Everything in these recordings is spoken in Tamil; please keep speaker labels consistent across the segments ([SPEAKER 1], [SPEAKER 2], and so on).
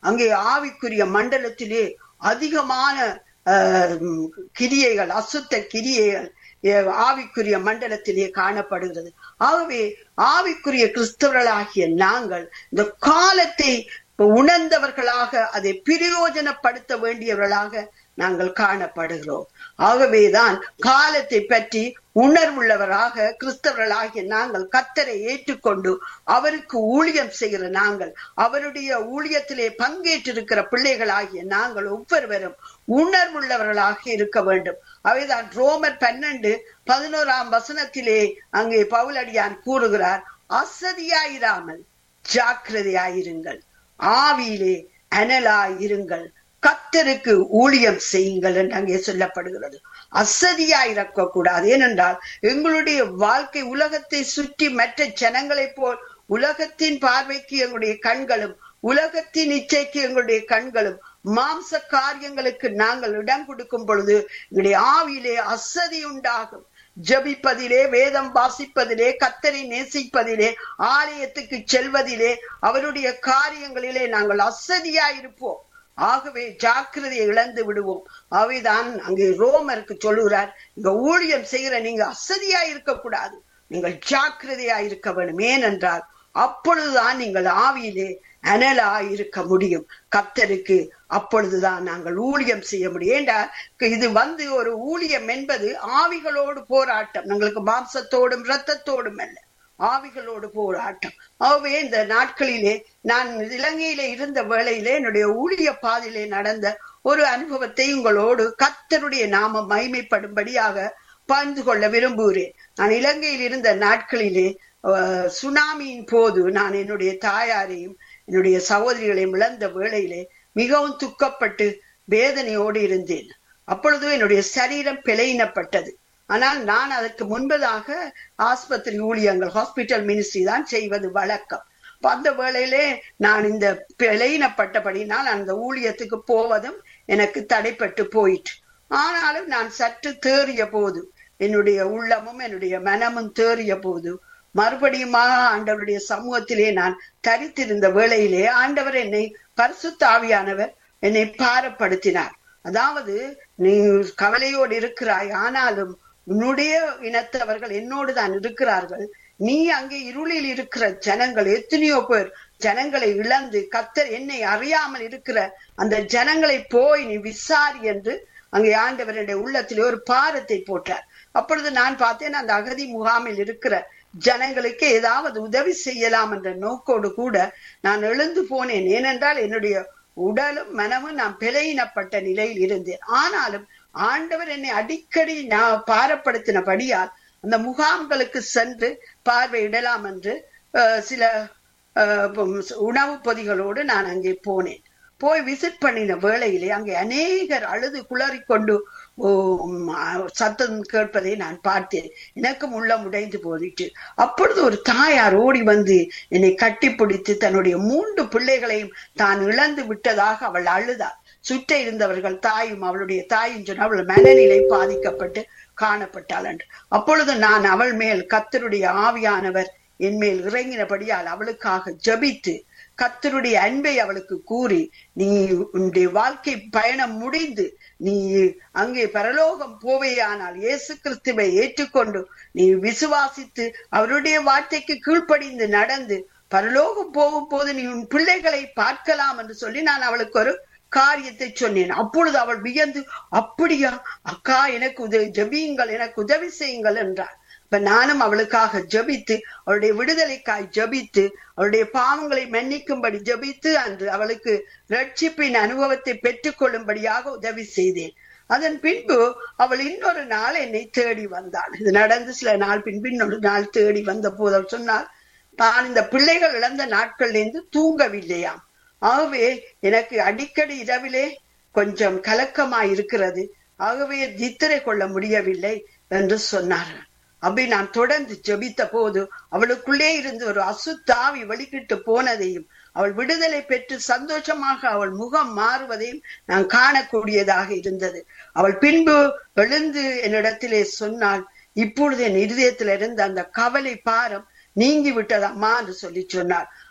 [SPEAKER 1] அங்கே ஆவிக்குரிய மண்டலத்திலே அதிகமான அஹ், கிரியைகள் அசுத்த கிரியைகள் அஹ், ஆவிக்குரிய மண்டலத்திலே காணப்படுகிறது ஆகவே ஆவிக்குரிய கிறிஸ்தவர்களாகிய நாங்கள் இந்த காலத்தை உணர்ந்தவர்களாக அதை பிரயோஜனப்படுத்த வேண்டியவர்களாக நாங்கள் காணப்படுகிறோம் ஆகவேதான் காலத்தை பற்றி உணர்வுள்ளவராக கிறிஸ்தவர்களாகிய நாங்கள் கத்தரை ஏற்றுக்கொண்டு அவருக்கு ஊழியம் செய்கிற நாங்கள் அவருடைய ஊழியத்திலே பங்கேற்றிருக்கிற பிள்ளைகளாகிய நாங்கள் ஒவ்வொருவரும் உணர்வுள்ளவர்களாக இருக்க வேண்டும் அவைதான் ரோமர் பன்னெண்டு பதினோராம் வசனத்திலே அங்கே பவுலடியான் கூறுகிறார் அசதியாயிராமல் ஜாக்கிரதையாயிருங்கள் ஆவியிலே அனலாயிருங்கள் கத்தருக்கு ஊழியம் செய்யுங்கள் என்று அங்கே சொல்லப்படுகிறது அசதியாயிருக்க கூடாது ஏனென்றால் எங்களுடைய வாழ்க்கை உலகத்தை சுற்றி மற்ற ஜனங்களைப் போல் உலகத்தின் பார்வைக்கு எங்களுடைய கண்களும் உலகத்தின் இச்சைக்கு எங்களுடைய கண்களும் மாம்ச காரியங்களுக்கு நாங்கள் இடம் கொடுக்கும் பொழுது எங்களுடைய ஆவியிலே அசதி உண்டாகும் ஜபிப்பதிலே வேதம் வாசிப்பதிலே கத்தரை நேசிப்பதிலே ஆலயத்துக்கு செல்வதிலே அவருடைய காரியங்களிலே நாங்கள் அசதியா இருப்போம் ஆகவே ஜாக்கிரதையை இழந்து விடுவோம் அவைதான் அங்கே ரோமருக்கு சொல்லுகிறார் இங்க ஊழியம் செய்கிற நீங்க அசதியா இருக்கக்கூடாது நீங்கள் ஜாக்கிரதையா இருக்க வேண்டும் ஏனென்றால் அப்பொழுதுதான் நீங்கள் ஆவியிலே அனலா இருக்க முடியும் கத்தருக்கு அப்பொழுதுதான் நாங்கள் ஊழியம் செய்ய முடியும் ஏண்டா இது வந்து ஒரு ஊழியம் என்பது ஆவிகளோடு போராட்டம் எங்களுக்கு மாம்சத்தோடும் இரத்தத்தோடும் அல்ல ஆவிகளோடு போராட்டம் ஆகவே இந்த நாட்களிலே நான் இலங்கையில இருந்த வேளையிலே என்னுடைய ஊழிய பாதையிலே நடந்த ஒரு அனுபவத்தை உங்களோடு கத்தருடைய நாம மைமைப்படும்படியாக பகிர்ந்து கொள்ள விரும்புகிறேன் நான் இலங்கையில் இருந்த நாட்களிலே அஹ், சுனாமியின் போது நான் என்னுடைய தாயாரையும் என்னுடைய சகோதரிகளையும் இழந்த வேளையிலே மிகவும் துக்கப்பட்டு வேதனையோடு இருந்தேன் அப்பொழுது என்னுடைய சரீரம் பிழையினப்பட்டது ஆனால் நான் அதற்கு முன்பதாக ஆஸ்பத்திரி ஊழியங்கள் ஹாஸ்பிட்டல் மினிஸ்ட்ரி தான் செய்வது வழக்கம் அப்ப அந்த வேளையிலே நான் இந்த பிழையினப்பட்டபடினால் அந்த ஊழியத்துக்கு போவதும் எனக்கு தடைப்பட்டு போயிற்று ஆனாலும் நான் சற்று தேறிய போது என்னுடைய உள்ளமும் என்னுடைய மனமும் தேறிய போது மறுபடியுமாக ஆண்டவருடைய சமூகத்திலே நான் தரித்திருந்த வேளையிலே ஆண்டவர் என்னை பரிசுத்தாவியானவர் என்னை பாரப்படுத்தினார் அதாவது நீ கவலையோடு இருக்கிறாய் ஆனாலும் உன்னுடைய இனத்தவர்கள் என்னோடு தான் இருக்கிறார்கள் நீ அங்கே இருளில் இருக்கிற ஜனங்கள் எத்தனையோ பேர் ஜனங்களை இழந்து கத்தர் என்னை அறியாமல் இருக்கிற அந்த ஜனங்களை போய் நீ விசாரி என்று அங்கே ஆண்டவருடைய உள்ளத்திலே ஒரு பாரத்தை போட்டார் அப்பொழுது நான் பார்த்தேன் அந்த அகதி முகாமில் இருக்கிற ஜனங்களுக்கு ஏதாவது உதவி செய்யலாம் என்ற நோக்கோடு கூட நான் எழுந்து போனேன் ஏனென்றால் என்னுடைய உடலும் மனமும் நான் பிழையினப்பட்ட நிலையில் இருந்தேன் ஆனாலும் ஆண்டவர் என்னை அடிக்கடி நான் பாரப்படுத்தினபடியால் அந்த முகாம்களுக்கு சென்று பார்வையிடலாம் என்று அஹ், சில அஹ், உணவு பொதிகளோடு நான் அங்கே போனேன் போய் விசிட் பண்ணின வேளையிலே அங்கே அநேகர் அழுது குளறிக்கொண்டு ஓ, ம், ஆ, சத்தம் கேட்பதை நான் பார்த்தேன் எனக்கும் உள்ளம் உடைந்து போயிட்டு அப்பொழுது ஒரு தாயார் ஓடி வந்து என்னை கட்டிப்பிடித்து தன்னுடைய மூன்று பிள்ளைகளையும் தான் இழந்து விட்டதாக அவள் அழுதாள் சுற்ற இருந்தவர்கள் தாயும் அவளுடைய தாயும் சொன்ன அவள் மனநிலை பாதிக்கப்பட்டு காணப்பட்டாள் என்று அப்பொழுது நான் அவள் மேல் கத்தருடைய ஆவியானவர் என் மேல் இறங்கினபடியால் அவளுக்காக ஜபித்து கத்தருடைய அன்பை அவளுக்கு கூறி நீ உன்னுடைய வாழ்க்கை பயணம் முடிந்து நீ அங்கே பரலோகம் போவேயானால் இயேசு கிறிஸ்துவை ஏற்றுக்கொண்டு நீ விசுவாசித்து அவருடைய வார்த்தைக்கு கீழ்ப்படிந்து நடந்து பரலோகம் போகும் போது நீ உன் பிள்ளைகளை பார்க்கலாம் என்று சொல்லி நான் அவளுக்கு ஒரு காரியத்தை சொன்னேன் அப்பொழுது அவள் வியந்து அப்படியா அக்கா எனக்கு உதவி ஜபியுங்கள் எனக்கு உதவி செய்யுங்கள் என்றார் இப்ப நானும் அவளுக்காக ஜபித்து அவளுடைய விடுதலைக்காய் ஜபித்து அவளுடைய பாவங்களை மன்னிக்கும்படி ஜபித்து அன்று அவளுக்கு ரட்சிப்பின் அனுபவத்தை பெற்றுக் கொள்ளும்படியாக உதவி செய்தேன் அதன் பின்பு அவள் இன்னொரு நாள் என்னை தேடி வந்தாள் இது நடந்து சில நாள் பின்பு இன்னொரு நாள் தேடி வந்த போது அவள் சொன்னாள் தான் இந்த பிள்ளைகள் இழந்த நாட்கள்ல இருந்து தூங்கவில்லையாம் ஆகவே எனக்கு அடிக்கடி இரவிலே கொஞ்சம் கலக்கமாய் இருக்கிறது ஆகவே நித்திரை கொள்ள முடியவில்லை என்று சொன்னார்கள் அப்படி நான் தொடர்ந்து ஜெபித்த போது அவளுக்குள்ளே இருந்து ஒரு அசுத்தாவி வெளிக்கிட்டு போனதையும் அவள் விடுதலை பெற்று சந்தோஷமாக அவள் முகம் மாறுவதையும் நான் காணக்கூடியதாக இருந்தது அவள் பின்பு எழுந்து என்னிடத்திலே சொன்னாள் இப்பொழுது என் இருதயத்தில் இருந்த அந்த கவலை பாரம் நீங்கி விட்டதம்மா என்று சொல்லி சொன்னார்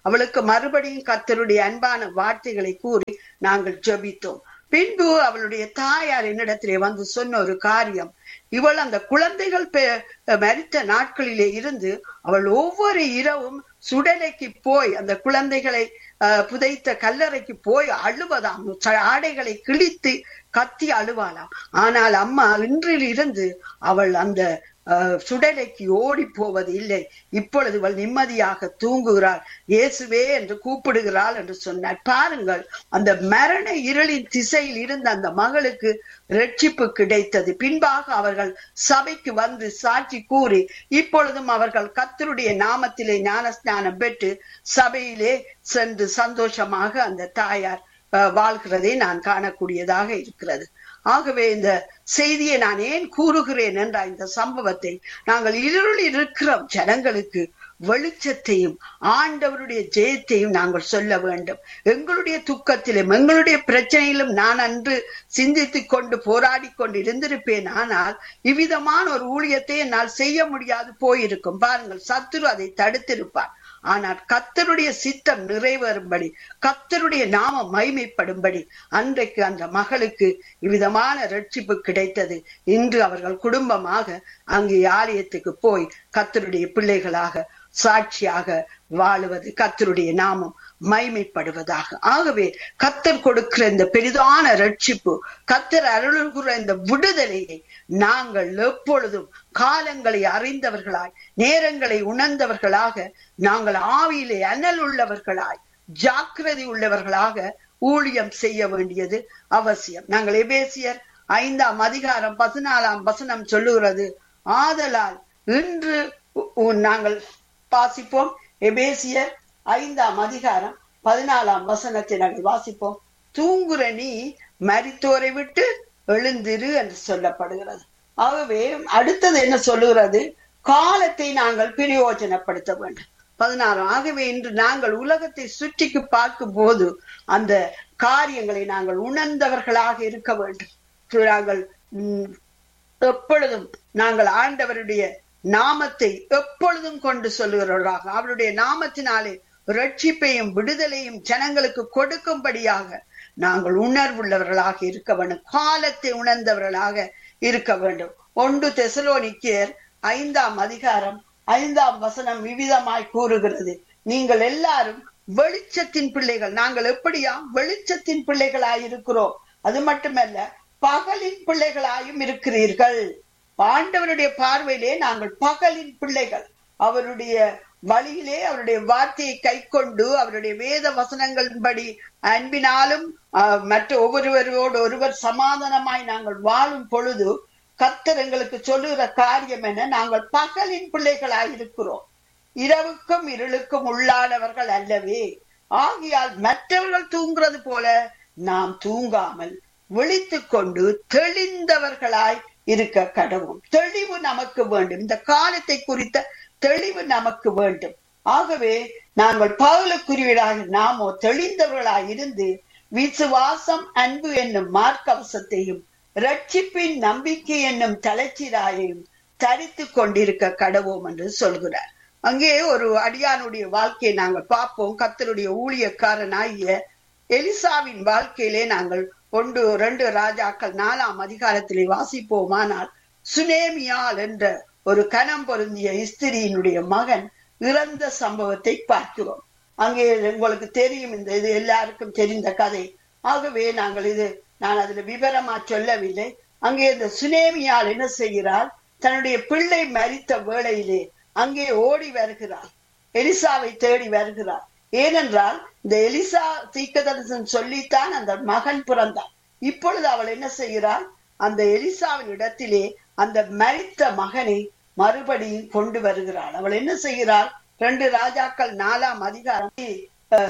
[SPEAKER 1] அவளுக்கு மறுபடியும் கர்த்தருடைய அன்பான வார்த்தைகளை கூறி நாங்கள் ஜெபித்தோம் பின்பு அவளுடைய தாயார் என்னிடத்திலே வந்து சொன்ன ஒரு காரியம் இவள் அந்த குழந்தைகள் பெ- மரித்த நாட்களிலே இருந்து அவள் ஒவ்வொரு இரவும் சுடலைக்கு போய் அந்த குழந்தைகளை அஹ், புதைத்த கல்லறைக்கு போய் அழுவதாம் ச- ஆடைகளை கிழித்து கத்தி அழுவாளாம் ஆனால் அம்மா இன்றில் இருந்து அவள் அந்த அஹ், சுடலைக்கு ஓடி போவது இல்லை இப்பொழுது அவள் நிம்மதியாக தூங்குகிறாள் இயேசுவே என்று கூப்பிடுகிறாள் என்று சொன்னார் பாருங்கள் அந்த மரண இருளின் திசையில் இருந்த அந்த மகளுக்கு ரட்சிப்பு கிடைத்தது பின்பாக அவர்கள் சபைக்கு வந்து சாட்சி கூறி இப்பொழுதும் அவர்கள் கர்த்தருடைய நாமத்திலே ஞானஸ்நானம் பெற்று சபையிலே சென்று சந்தோஷமாக அந்த தாயார் அஹ், வாழ்கிறதை நான் காணக்கூடியதாக இருக்கிறது ஆகவே இந்த செய்தியை நான் ஏன் கூறுகிறேன் என்ற இந்த சம்பவத்தை நாங்கள் இருளில் இருக்கிற ஜனங்களுக்கு வெளிச்சத்தையும் ஆண்டவருடைய ஜெயத்தையும் நாங்கள் சொல்ல வேண்டும் எங்களுடைய துக்கத்திலும் எங்களுடைய பிரச்சனையிலும் நான் அன்று சிந்தித்துக் கொண்டு போராடி கொண்டு இருந்திருப்பேன் ஆனால் இவ்விதமான ஒரு ஊழியத்தை என்னால் செய்ய முடியாது போயிருக்கும் பாருங்கள் சத்துரு அதை தடுத்திருப்பார் ஆனால் கத்தருடைய சித்தம் நிறைவேறும்படி கத்தருடைய நாமம் மைமைப்படும்படி அன்றைக்கு அந்த மகளுக்கு இவ்விதமான ரட்சிப்பு கிடைத்தது இன்று அவர்கள் குடும்பமாக அங்கே ஆலயத்துக்கு போய் கத்தருடைய பிள்ளைகளாக சாட்சியாக வாழுவது கத்தருடைய நாமம் மைமைப்படுவதாக ஆகவே கத்தர் கொடுக்கிற இந்த பெரிதான ரட்சிப்பு கத்தர் அருளுகிற இந்த விடுதலையை நாங்கள் எப்பொழுதும் காலங்களை அறிந்தவர்களாய் நேரங்களை உணர்ந்தவர்களாக நாங்கள் ஆவியிலே அனல் உள்ளவர்களாய் ஜாக்கிரதை உள்ளவர்களாக ஊழியம் செய்ய வேண்டியது அவசியம் நாங்கள் எபேசியர் ஐந்தாம் அதிகாரம் பதினாலாம் வசனம் சொல்லுகிறது ஆதலால் இன்று உ- உ- நாங்கள் வாசிப்போம் எபேசியர் ஐந்தாம் அதிகாரம் பதினாலாம் வசனத்தை நாங்கள் வாசிப்போம் தூங்குற நீ மரித்தோரை விட்டு எழுந்திரு என்று சொல்லப்படுகிறது ஆகவே அடுத்தது என்ன சொல்லுகிறது காலத்தை நாங்கள் பிரயோஜனப்படுத்த வேண்டும் பதினாறாம் ஆகவே இன்று நாங்கள் உலகத்தை சுற்றிக்கு பார்க்கும் போது அந்த காரியங்களை நாங்கள் உணர்ந்தவர்களாக இருக்க வேண்டும் நாங்கள் உம், எப்பொழுதும் நாங்கள் ஆண்டவருடைய நாமத்தை எப்பொழுதும் கொண்டு சொல்லுகிறவர்களாக அவருடைய நாமத்தினாலே ரட்சிப்பையும் விடுதலையும் ஜனங்களுக்கு கொடுக்கும்படியாக நாங்கள் உணர்வுள்ளவர்களாக இருக்க வேண்டும் காலத்தை உணர்ந்தவர்களாக இருக்க வேண்டும் ஒன்று தெசலோனிக்கேர் ஐந்தாம் அதிகாரம் ஐந்தாம் வசனம் விவிதமாய் கூறுகிறது நீங்கள் எல்லாரும் வெளிச்சத்தின் பிள்ளைகள் நாங்கள் எப்படியா வெளிச்சத்தின் பிள்ளைகளாய் இருக்கிறோம் அது மட்டுமல்ல பகலின் பிள்ளைகளாயும் இருக்கிறீர்கள் ஆண்டவருடைய பார்வையிலே நாங்கள் பகலின் பிள்ளைகள் அவருடைய வழியிலே அவருடைய வார்த்தையை கைக்கொண்டு அவருடைய வேத வசனங்களின்படி அன்பினாலும் ஆஹ், மற்ற ஒவ்வொருவரோடு ஒருவர் சமாதானமாய் நாங்கள் வாழும் பொழுது கர்த்தர் எங்களுக்கு சொல்லுகிற காரியம் என்ன நாங்கள் பகலின் பிள்ளைகளாய் இருக்கிறோம் இரவுக்கும் இருளுக்கும் உள்ளானவர்கள் அல்லவே ஆகையால் மற்றவர்கள் தூங்குறது போல நாம் தூங்காமல் விழித்துக் கொண்டு தெளிந்தவர்களாய் இருக்க கடவும் தெளிவு நமக்கு வேண்டும் இந்த காலத்தை குறித்த தெளிவு நமக்கு வேண்டும் ஆகவே நாங்கள் பகலுக்குரியவராக நாமோ தெளிந்தவர்களாய் இருந்து விசுவாசம் அன்பு என்னும் மார்க்கவசத்தையும் ரட்சிப்பின் நம்பிக்கை என்னும் தலைச்சிராயையும் தரித்து கொண்டிருக்க கடவோம் என்று சொல்கிறார் அங்கே ஒரு அடியானுடைய வாழ்க்கையை நாங்கள் பார்ப்போம் கர்த்தருடைய ஊழியக்காரனாகிய எலிசாவின் வாழ்க்கையிலே நாங்கள் ஒன்று ரெண்டு ராஜாக்கள் நாலாம் அதிகாரத்திலே வாசிப்போமானால் சுனேமியால் என்ற ஒரு கனம் பொருந்திய ஸ்திரியினுடைய மகன் இறந்த சம்பவத்தை பார்க்கிறோம் அங்கே உங்களுக்கு தெரியும் இந்த இது எல்லாருக்கும் தெரிந்த கதை ஆகவே நாங்கள் இது நான் அதுல விவரமா சொல்லவில்லை அங்கே இந்த சுனேமியால் என்ன செய்கிறார் தன்னுடைய பிள்ளை மரித்த வேளையிலே அங்கே ஓடி வருகிறார் எலிசாவை தேடி வருகிறார் ஏனென்றால் இந்த எலிசா தீர்க்கதரிசனம் சொல்லித்தான் அந்த மகன் பிறந்தான் இப்பொழுது அவள் என்ன செய்கிறாள் அந்த எலிசாவின் இடத்திலே அந்த மரித்த மகனை மறுபடியும் கொண்டு வருகிறாள் அவள் என்ன செய்கிறாள் ரெண்டு ராஜாக்கள் நாலாம் அதிகாரம் அஹ்,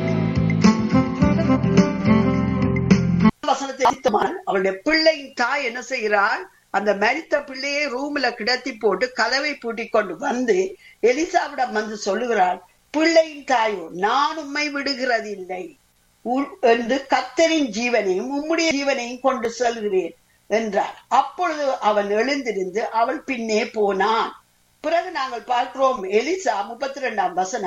[SPEAKER 1] வசனத்தை அளித்தமால் அவளுடைய பிள்ளையின் தாய் என்ன செய்கிறாள் அந்த மரித்த பிள்ளையை ரூம்ல கிடத்தி போட்டு கதவை பூட்டி கொண்டு வந்து எலிசாவிடம் வந்து சொல்லுகிறாள் பிள்ளையின் தாயோ நான் உம்மை விடுகிறதில்லை உன்- என்று கத்தரின் ஜீவனையும் உம்முடைய ஜீவனையும் கொண்டு செல்கிறேன் என்றார் அப்பொழுது அவன் எழுந்திருந்து அவள் பின்னே போனான் பிறகு நாங்கள் பார்க்கிறோம் எலிசா முப்பத்தி ரெண்டாம் வசனம்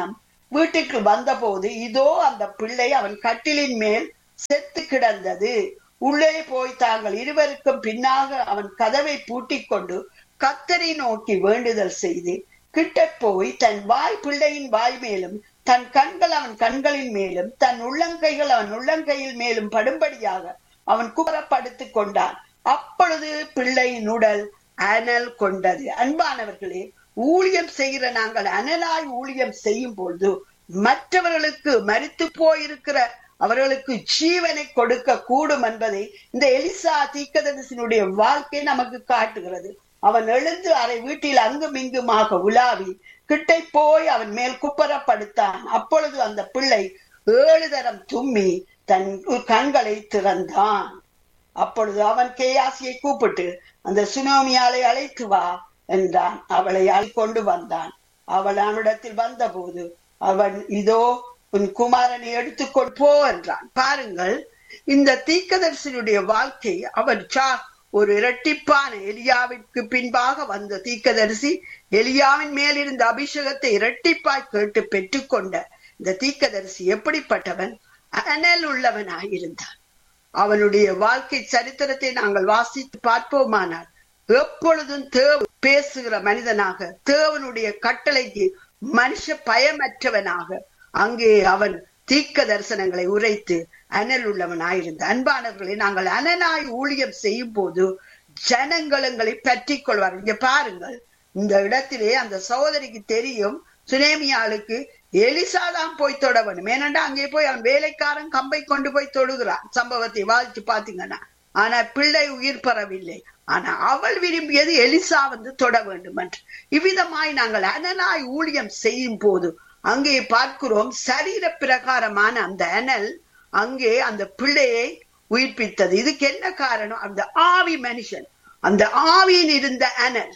[SPEAKER 1] வீட்டுக்கு வந்தபோது இதோ அந்த பிள்ளை அவன் கட்டிலின் மேல் செத்து கிடந்தது உள்ளே போய் தாங்கள் இருவருக்கும் பின்னாக அவன் கதவை பூட்டிக் கொண்டு கத்தரை நோக்கி வேண்டுதல் செய்து கிட்ட போய் தன் வாய் பிள்ளையின் வாய் மேலும் தன் கண்கள் அவன் கண்களின் மேலும் தன் உள்ளங்கைகள் அவன் உள்ளங்கையில் மேலும் படும்படியாக அவன் குமரப்படுத்திக் கொண்டான் அப்பொழுது பிள்ளையின் உடல் அனல் கொண்டது அன்பானவர்களே ஊழியம் செய்கிற நாங்கள் அனலாய் ஊழியம் செய்யும் பொழுது மற்றவர்களுக்கு மறித்து போயிருக்கிற அவர்களுக்கு ஜீவனை கொடுக்க கூடும் என்பதை இந்த எலிசா தீக்கதரிசனுடைய வாழ்க்கை நமக்கு காட்டுகிறது அவன் எழுந்து அரை வீட்டில் அங்கும் இங்குமாக உலாவி கிட்டை போய் அவன் மேல் குப்பரப்படுத்தான் அப்பொழுது அந்த பிள்ளை ஏழு தரம் தும்மி தன் கண்களை திறந்தான் அப்பொழுது அவன் கேயாசியை கூப்பிட்டு அந்த சுனோமியாலை அழைத்து வா என்றான் அவளை கொண்டு வந்தான் அவள் அவனிடத்தில் வந்தபோது அவன் இதோ உன் குமாரனை எடுத்துக்கொண்டு போ என்றான் பாருங்கள் இந்த தீக்கதரிசனுடைய வாழ்க்கை அவன் சா ஒரு இரட்டிப்பான எலியாவிற்கு பின்பாக வந்த தீக்கதரிசி எலியாவின் மேல் இருந்த அபிஷேகத்தை இரட்டிப்பாய் கேட்டு பெற்றுக்கொண்ட இந்த தீக்கதரிசி எப்படிப்பட்டவன் அனல் உள்ளவனாயிருந்தான் அவனுடைய வாழ்க்கை சரித்திரத்தை நாங்கள் வாசித்து பார்ப்போமானால் எப்பொழுதும் தேவ பேசுகிற மனிதனாக தேவனுடைய கட்டளைக்கு மனுஷ பயமற்றவனாக அங்கே அவன் தீக்க தரிசனங்களை உரைத்து அனல் உள்ளவனாயிருந்த அன்பானவர்களை நாங்கள் அனனாய் ஊழியம் செய்யும் போது ஜனங்களங்களை பற்றி கொள்வார்கள் இங்க பாருங்கள் இந்த இடத்திலே அந்த சகோதரிக்கு தெரியும் சுனேமியாளுக்கு எலிசாதான் போய் தொட வேணும் ஏனண்டா அங்கே போய் அவன் வேலைக்காரன் கம்பை கொண்டு போய் தொடுகிறான் சம்பவத்தை வாதிச்சு பாத்தீங்கன்னா ஆனா பிள்ளை உயிர் பெறவில்லை ஆனா அவள் விரும்பியது எலிசா வந்து தொட வேண்டும் என்று இவ்விதமாய் நாங்கள் அனலாய் ஊழியம் செய்யும் போது அங்கே பார்க்கிறோம் சரீர பிரகாரமான அந்த அனல் அங்கே அந்த பிள்ளையை உயிர்ப்பித்தது இதுக்கு என்ன காரணம் அந்த ஆவி மனுஷன் அந்த ஆவியில் இருந்த அனல்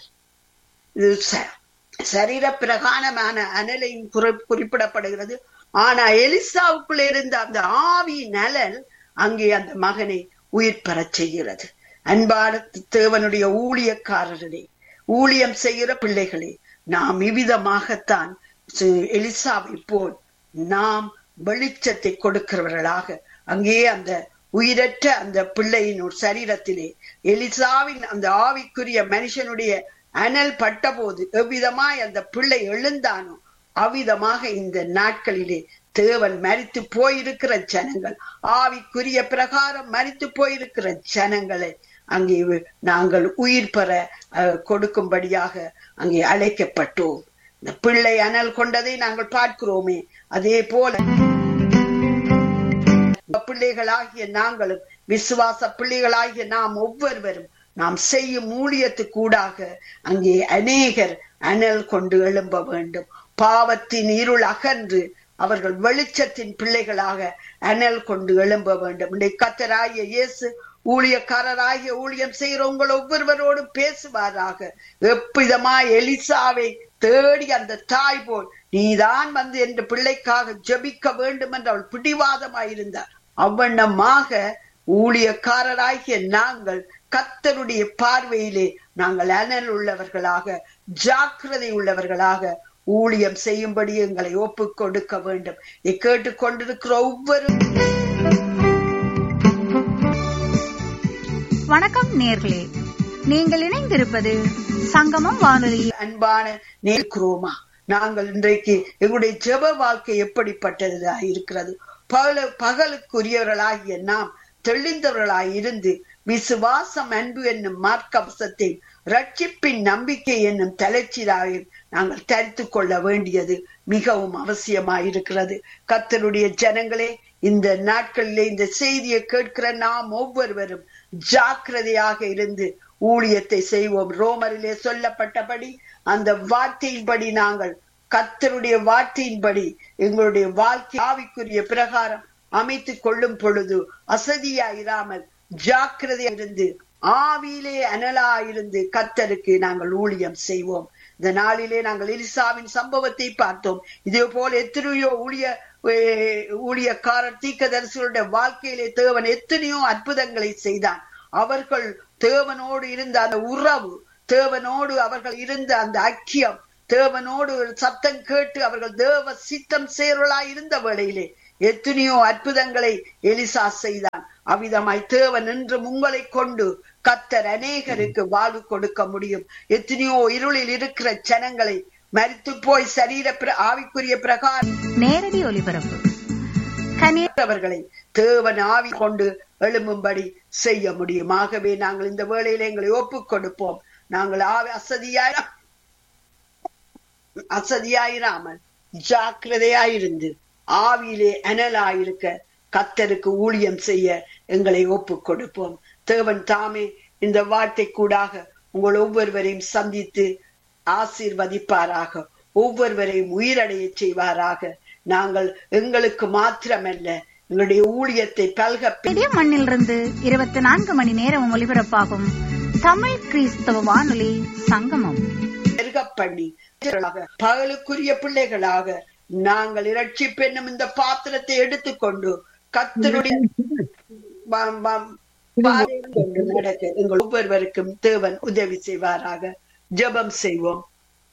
[SPEAKER 1] இது சரீர பிரகாரமான அனலையும் குறிப்பிடப்படுகிறது ஆனா எலிசாவுக்குள்ள இருந்த அந்த ஆவி நலல் அங்கே அந்த மகனை உயிர் பெறச் செய்கிறது அன்பான தேவனுடைய ஊழியக்காரர்களே ஊழியம் செய்கிற பிள்ளைகளே நாம் இவ்விதமாகத்தான் எலிசாவை போல் நாம் வெளிச்சத்தை கொடுக்கிறவர்களாக அங்கே அந்த உயிரற்ற அந்த பிள்ளையின் ஒரு சரீரத்திலே எலிசாவின் அந்த ஆவிக்குரிய மனுஷனுடைய அனல் பட்டபோது எவ்விதமாய் அந்த பிள்ளை எழுந்தானோ அவ்விதமாக இந்த நாட்களிலே தேவன் மறித்து போயிருக்கிற ஜனங்கள் ஆவிக்குரிய பிரகாரம் மறித்து போயிருக்கிற ஜனங்களை அங்கே நாங்கள் உயிர் பெற கொடுக்கும்படியாக அங்கே அழைக்கப்பட்டோம் இந்த பிள்ளை அனல் கொண்டதை நாங்கள் பார்க்கிறோமே அதே போல பிள்ளைகளாகிய நாங்களும் விசுவாச பிள்ளைகளாகிய நாம் ஒவ்வொருவரும் நாம் செய்யும் ஊழியத்துக்கூடாக அங்கே அநேகர் அனல் கொண்டு எழும்ப வேண்டும் பாவத்தின் இருள் அகன்று அவர்கள் வெளிச்சத்தின் பிள்ளைகளாக அனல் கொண்டு எழும்ப வேண்டும் இன்றைக்கு கத்தராகிய இயேசு ஊழியக்காரராகிய ஊழியம் செய்கிற உங்கள் ஒவ்வொருவரோடும் பேசுவாராக எப்பிதமா எலிசாவை தேடி அந்த தாய் போல் நீதான் வந்து என்ற பிள்ளைக்காக ஜபிக்க வேண்டும் என்று அவள் பிடிவாதமாயிருந்தார் அவ்வண்ணமாக ஊழியக்காரராகிய நாங்கள் கத்தருடைய பார்வையிலே நாங்கள் அனல் உள்ளவர்களாக ஜாக்கிரதை உள்ளவர்களாக ஊழியம் செய்யும்படி எங்களை ஒப்பு கொடுக்க வேண்டும் இதை கேட்டுக் கொண்டிருக்கிற ஒவ்வொரு
[SPEAKER 2] வணக்கம் நேர்களே நீங்கள் இணைந்திருப்பது சங்கமம் வானொலி
[SPEAKER 1] அன்பான நேர்க்கிறோமா நாங்கள் இன்றைக்கு எங்களுடைய ஜெப வாழ்க்கை எப்படிப்பட்டதா இருக்கிறது பகல பகலுக்குரியவர்களாகிய நாம் தெளிந்தவர்களாய் இருந்து விசுவாசம் அன்பு என்னும் மார்க்கவசத்தை ரட்சிப்பின் நம்பிக்கை என்னும் தலைச்சிராயில் நாங்கள் தரித்து கொள்ள வேண்டியது மிகவும் அவசியமாயிருக்கிறது கத்தருடைய ஜனங்களே இந்த நாட்களிலே இந்த செய்தியை கேட்கிற நாம் ஒவ்வொருவரும் ஜாக்கிரதையாக இருந்து ஊழியத்தை செய்வோம் ரோமரிலே சொல்லப்பட்டபடி அந்த வார்த்தையின்படி நாங்கள் கத்தருடைய வார்த்தையின்படி எங்களுடைய வாழ்க்கை ஆவிக்குரிய பிரகாரம் அமைத்துக் கொள்ளும் பொழுது அசதியாயிராமல் ஜாக்கிரதையா இருந்து ஆவியிலே அனலாயிருந்து கத்தருக்கு நாங்கள் ஊழியம் செய்வோம் இந்த நாளிலே நாங்கள் எலிசாவின் சம்பவத்தை பார்த்தோம் இதே போல எத்தனையோ ஊழிய ஊழியக்காரர் தீக்கதரிசிகளுடைய வாழ்க்கையிலே தேவன் எத்தனையோ அற்புதங்களை செய்தான் அவர்கள் தேவனோடு இருந்த அந்த உறவு தேவனோடு அவர்கள் இருந்த அந்த ஐக்கியம் தேவனோடு ஒரு சத்தம் கேட்டு அவர்கள் தேவ சித்தம் சேர்வலாய் இருந்த வேளையிலே எத்தனையோ அற்புதங்களை எலிசா செய்தான் அவ்விதமாய் தேவன் என்றும் உங்களை கொண்டு கத்தர் அநேகருக்கு வாழ்வு கொடுக்க முடியும் எத்தனையோ இருளில் இருக்கிற ஜனங்களை மரித்து போய் சரீர பிர- ஆவிக்குரிய பிரகாரம்
[SPEAKER 2] நேரடி ஒலிபரப்பு கனி
[SPEAKER 1] அவர்களை தேவன் ஆவி கொண்டு எழும்பும்படி செய்ய முடியும் ஆகவே நாங்கள் இந்த வேளையில எங்களை ஒப்புக் கொடுப்போம் நாங்கள் ஆவி அசதியாய் அசதியாயிராமல் ஜாக்கிரதையாயிருந்து ஆவியிலே அனலாயிருக்க கத்தருக்கு ஊழியம் செய்ய எங்களை ஒப்புக் கொடுப்போம் தேவன் தாமே இந்த வார்த்தை கூடாக உங்கள் ஒவ்வொருவரையும் சந்தித்து ஆசீர்வதிப்பாராக ஒவ்வொருவரையும் உயிரடைய செய்வாராக நாங்கள் எங்களுக்கு மாத்திரமல்ல எங்களுடைய ஊழியத்தை பல்க
[SPEAKER 2] பெரிய மண்ணிலிருந்து இருபத்தி நான்கு மணி நேரம் ஒலிபரப்பாகும் தமிழ் கிறிஸ்தவ வானொலி சங்கமம்
[SPEAKER 1] பெருக பண்ணி பகலுக்குரிய பிள்ளைகளாக நாங்கள் இரட்சிப்பு என்னும் இந்த பாத்திரத்தை எடுத்துக்கொண்டு கத்தருடைய வ- வ- பாதையில் கொண்டு நடக்க எங்கள் ஒவ்வொருவருக்கும் தேவன் உதவி செய்வாராக ஜெபம் செய்வோம்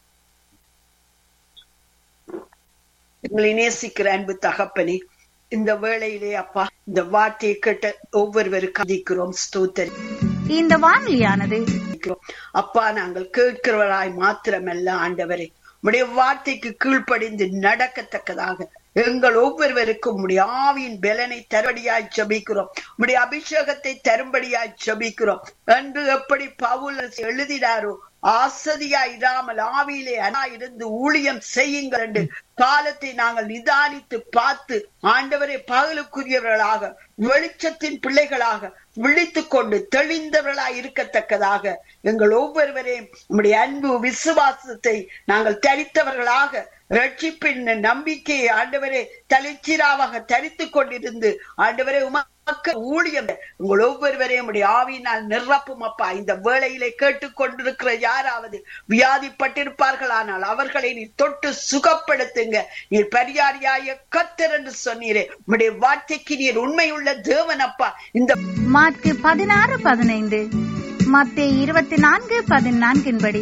[SPEAKER 1] எங்களை நேசிக்கிற அன்பு தகப்பனே இந்த வேளையிலே அப்பா இந்த வார்த்தையை கேட்ட ஒவ்வொருவருக்கும் அதிக்கிறோம் ஸ்தோத்தரி
[SPEAKER 2] இந்த வானொலியானது
[SPEAKER 1] இருக்கிறோம். அப்பா நாங்கள் கேட்கிறவராய் மாத்திரமல்ல ஆண்டவரே உடைய வார்த்தைக்கு கீழ்ப்படிந்து நடக்கத்தக்கதாக எங்கள் ஒவ்வொருவருக்கும் உடைய ஆவியின் பலனை தரும்படியாய் ஜெபிக்கிறோம் உடைய அபிஷேகத்தை தரும்படியாய் ஜெபிக்கிறோம் என்று எப்படி பவுல் எழுதினாரோ ஆசதியாய் இராமல் ஆவியிலே அனா இருந்து ஊழியம் செய்யுங்கள் என்று காலத்தை நாங்கள் நிதானித்து பார்த்து ஆண்டவரை பகலுக்குரியவர்களாக வெளிச்சத்தின் பிள்ளைகளாக விழித்துக் கொண்டு தெளிந்தவர்களாய் இருக்கத்தக்கதாக எங்கள் ஒவ்வொருவரையும் உம்முடைய அன்பு விசுவாசத்தை நாங்கள் தரித்தவர்களாக ரட்சிப்பின் நம்பிக்கையை ஆண்டவரே தலைச்சீராவாக தரித்துக் கொண்டிருந்து ஆண்டவரே உமக்கு ஊழியம் உங்கள் ஒவ்வொருவரையும் உடைய ஆவியினால் நிரப்பும் அப்பா இந்த வேளையிலே கேட்டுக்கொண்டிருக்கிற யாராவது வியாதிப்பட்டிருப்பார்களானால் அவர்களை நீ தொட்டு சுகப்படுத்துங்க நீர் பரியாரியாய கத்தர் என்று சொன்னீரே உம்முடைய வார்த்தைக்கு நீர் உண்மையுள்ள தேவன் அப்பா இந்த
[SPEAKER 2] மார்க்கு பதினாறு பதினைந்து மத்திய இருபத்தி நான்கு பதினான்கின்படி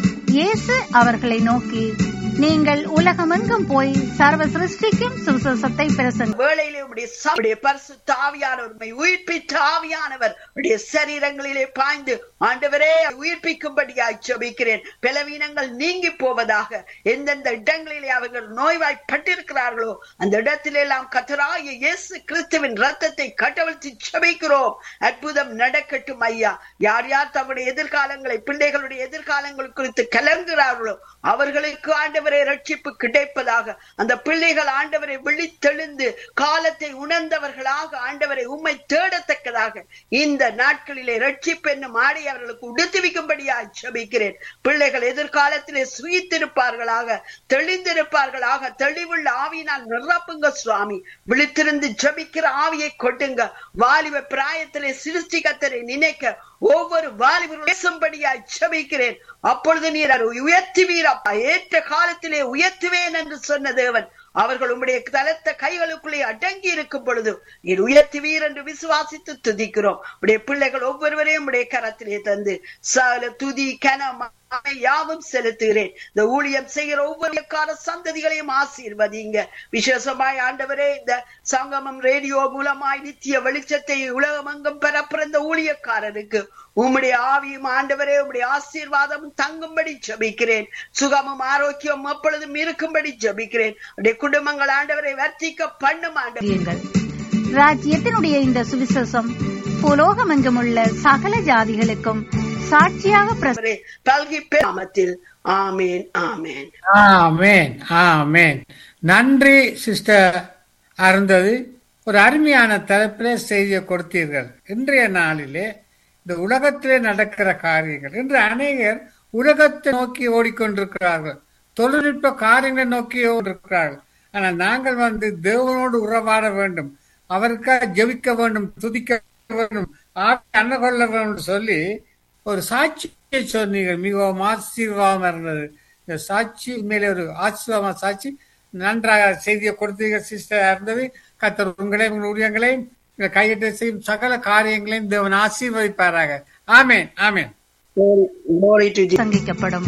[SPEAKER 2] இயேசு அவர்களை நோக்கி நீங்கள் உலகமெங்கும் போய் சர்வ சிருஷ்டிக்கும் சுவிசேஷத்தை பிரசங்க
[SPEAKER 1] வேளையிலே உடைய உடைய பரிசு தாவியானவர் உம்மை உயிர்ப்பித்த ஆவியானவர் உடைய சரீரங்களிலே பாய்ந்து ஆண்டவரே உயிர்ப்பிக்கும்படியாய் ஜெபிக்கிறேன் பலவீனங்கள் நீங்கி போவதாக எந்தெந்த இடங்களிலே அவர்கள் நோய்வாய்ப்பட்டிருக்கிறார்களோ அந்த இடத்திலே எல்லாம் கத்தராய இயேசு கிறிஸ்துவின் ரத்தத்தை கட்டவிழ்த்து ஜெபிக்கிறோம் அற்புதம் நடக்கட்டும் ஐயா யார் யார் தம்முடைய எதிர்காலங்களை பிள்ளைகளுடைய எதிர்காலங்கள் குறித்து கலங்குகிறார்களோ அவர்களுக்கு ஆண்டவரை ரட்சிப்பு கிடைப்பதாக அந்த பிள்ளைகள் ஆண்டவரை விழித்தெழுந்து காலத்தை உணர்ந்தவர்களாக ஆண்டவரை உம்மை தேடத்தக்கதாக இந்த நாட்களிலே ரட்சிப்பு என்னும் ஆடை அவர்களுக்கு உடுத்துவிக்கும்படியாக ஜெபிக்கிறேன் பிள்ளைகள் எதிர்காலத்திலே சுயித்திருப்பார்களாக தெளிந்திருப்பார்களாக தெளிவுள்ள ஆவியினால் நிரப்புங்க சுவாமி விழித்திருந்து ஜெபிக்கிற ஆவியை கொட்டுங்க வாலிப பிராயத்திலே சிருஷ்டி கத்தரை நினைக்க ஒவ்வொரு வாலிபரும் பேசும்படியாய் ஜெபிக்கிறேன் அப்பொழுது நீர் அதை உயர்த்துவீரப்பா ஏற்ற காலத்திலே உயர்த்துவேன் என்று சொன்ன தேவன் அவர்கள் உம்முடைய தலத்த கைகளுக்குள்ளே அடங்கி இருக்கும் பொழுது நீர் உயர்த்துவீர் என்று விசுவாசித்து துதிக்கிறோம் உடைய பிள்ளைகள் ஒவ்வொருவரையும் உடைய கரத்திலே தந்து சகல துதி கனம் மகிமை யாவும் செலுத்துகிறேன் இந்த ஊழியம் செய்கிற ஒவ்வொரு கால சந்ததிகளையும் ஆசீர்வதிங்க விசேஷமாய் ஆண்டவரே இந்த சங்கமம் ரேடியோ மூலமாய் நித்திய வெளிச்சத்தை உலகமெங்கும் பெற பிறந்த ஊழியக்காரருக்கு உம்முடைய ஆவியும் ஆண்டவரே உம்முடைய ஆசீர்வாதமும் தங்கும்படி ஜெபிக்கிறேன் சுகமும் ஆரோக்கியம் எப்பொழுதும் இருக்கும்படி ஜெபிக்கிறேன் உடைய குடும்பங்கள் ஆண்டவரை வர்த்திக்க பண்ணும் ஆண்டவர்
[SPEAKER 2] செய்யுங்கள் ராஜ்யத்தினுடைய இந்த சுவிசேஷம் புலோகமெங்கும் உள்ள சகல ஜாதிகளுக்கும் சாட்சியாக பிரச
[SPEAKER 1] ஆண்டவரே, பல்கி நாமத்தில் ஆமேன் ஆமேன்
[SPEAKER 3] ஆமேன் ஆமேன் நன்றி சிஸ்டர் அருந்ததி ஒரு அருமையான தலைப்பிலே செய்தியை கொடுத்தீர்கள் இன்றைய நாளிலே இந்த உலகத்திலே நடக்கிற காரியங்கள் இன்று அநேகர் உலகத்தை நோக்கி ஓடிக்கொண்டிருக்கிறார்கள் தொழில்நுட்ப காரியங்களை நோக்கி ஓடிருக்கிறார்கள் ஆனால் நாங்கள் வந்து தேவனோடு உறவாட வேண்டும் அவருக்காக ஜெபிக்க வேண்டும் துதிக்க வேண்டும் ஆவி அன்ன கொள்ள வேண்டும் சொல்லி ஒரு சாட்சியை சொன்னீங்க மிகவும் ஆசீர்வாதம் இருந்தது இந்த சாட்சி உண்மையிலே ஒரு ஆசீர்வாதமான சாட்சி நன்றாக செய்தியை கொடுத்தீங்க சிஸ்டர் இருந்தது கத்தர் உங்களையும் உங்கள் ஊழியங்களையும் இந்த கையிட்ட செய்யும் சகல காரியங்களையும் தேவன் ஆசீர்வதிப்பாராக ஆமேன் ஆமேன்
[SPEAKER 1] Glory to Jesus.
[SPEAKER 2] சங்கிக்கப்படும்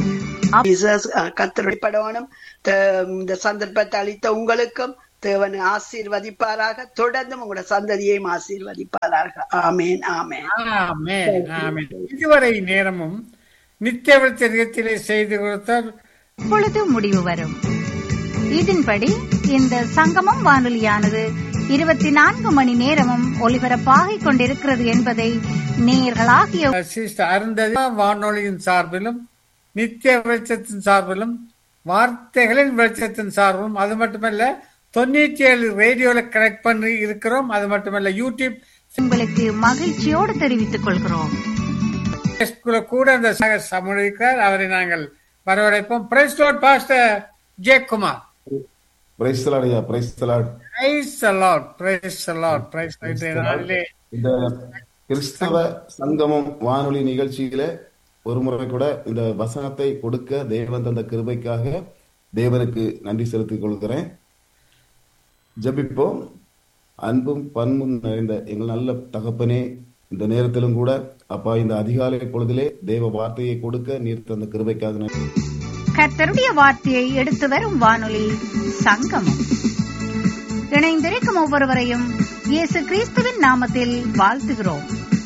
[SPEAKER 1] ஜீசஸ் கத்தருடைப்படவனும் இந்த சந்தர்ப்பத்தை அளித்த உங்களுக்கும் தேவன் ஆசீர்வதிப்பாராக தொடர்ந்தும் உங்களோட சந்ததியையும் ஆசீர்வதிப்பாராக ஆமேன் ஆமேன்
[SPEAKER 3] ஆமென் ஆமென் இதுவரை நேரமும் நித்திய விருத்தத்திலே செய்து கொடுத்தார்
[SPEAKER 2] இப்பொழுது முடிவு வரும் இதன்படி இந்த சங்கமம் வானொலியானது இருபத்தி நான்கு மணி நேரமும் ஒலிபரப்பாகிக் கொண்டிருக்கிறது என்பதை நேயர்களாகிய
[SPEAKER 3] சிஸ்டர் அருந்ததி வானொலியின் சார்பிலும் நித்திய வெளிச்சத்தின் சார்பிலும் வார்த்தைகளின் வெளிச்சத்தின் சார்பிலும் அது மட்டுமல்ல தொண்ணூற்றி ஏழு ரேடியோல கனெக்ட் பண்ணி இருக்கிறோம் அது மட்டுமல்ல யூடியூப்
[SPEAKER 2] உங்களுக்கு மகிழ்ச்சியோடு தெரிவித்துக் கொள்கிறோம்
[SPEAKER 3] ஃபேஸ்புக்ல கூட அந்த சக சமூகிக்கிறார் அவரை நாங்கள் வரவழைப்போம் praise Lord pastor Jeyakumar
[SPEAKER 4] praise ஐயா praise the Lord
[SPEAKER 3] praise Lord praise Lord praise நாளிலே
[SPEAKER 4] இந்த கிறிஸ்தவ சங்கமம் வானொலி நிகழ்ச்சியில ஒரு முறை கூட இந்த வசனத்தை கொடுக்க தேவன் தந்த கிருபைக்காக தேவனுக்கு நன்றி செலுத்திக் கொள்கிறேன் ஜெபிப்போம் அன்பும் பண்பும் நிறைந்த எங்கள் நல்ல தகப்பனே இந்த நேரத்திலும் கூட அப்பா இந்த அதிகாலை பொழுதிலே தேவ வார்த்தையை கொடுக்க நீர் தந்த கிருபைக்காக நன்றி
[SPEAKER 2] கர்த்தருடைய வார்த்தையை எடுத்து வரும் வானொலி சங்கமம் இணைந்திருக்கும் ஒவ்வொருவரையும் இயேசு கிறிஸ்துவின் நாமத்தில் வாழ்த்துகிறோம்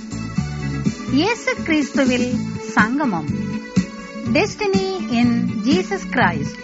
[SPEAKER 2] இயேசு கிறிஸ்துவில் சங்கமம் டெஸ்டினி இன் ஜீசஸ் கிரைஸ்ட்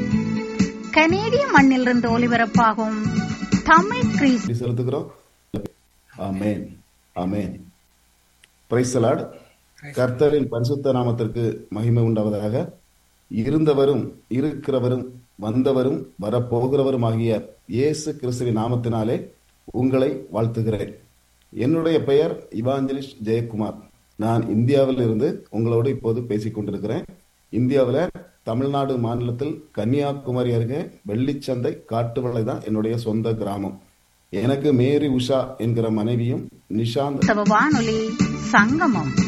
[SPEAKER 2] கனேடிய மண்ணிலிருந்து ஒலிபரப்பாகும் தமிழ் கிறிஸ்து
[SPEAKER 4] நன்றி செலுத்துகிறோம் ஆமென் ஆமென் பிரைஸ் லார்ட் கர்த்தரின் பரிசுத்த நாமத்திற்கு மகிமை உண்டாவதாக இருந்தவரும் இருக்கிறவரும் வந்தவரும் வரப்போகிறவரும் ஆகிய இயேசு கிறிஸ்துவின் நாமத்தினாலே உங்களை வாழ்த்துகிறேன் என்னுடைய பெயர் இவாஞ்சலிஸ்ட் ஜெயக்குமார் நான் இந்தியாவில் இருந்து உங்களோடு இப்போது பேசிக் கொண்டிருக்கிறேன் இந்தியாவில் தமிழ்நாடு மாநிலத்தில் கன்னியாகுமரி அருகே வெள்ளிச்சந்தை காட்டுவளை தான் என்னுடைய சொந்த கிராமம் எனக்கு மேரி உஷா என்கிற மனைவியும் நிஷாந்த்
[SPEAKER 2] வானொலி சங்கமம்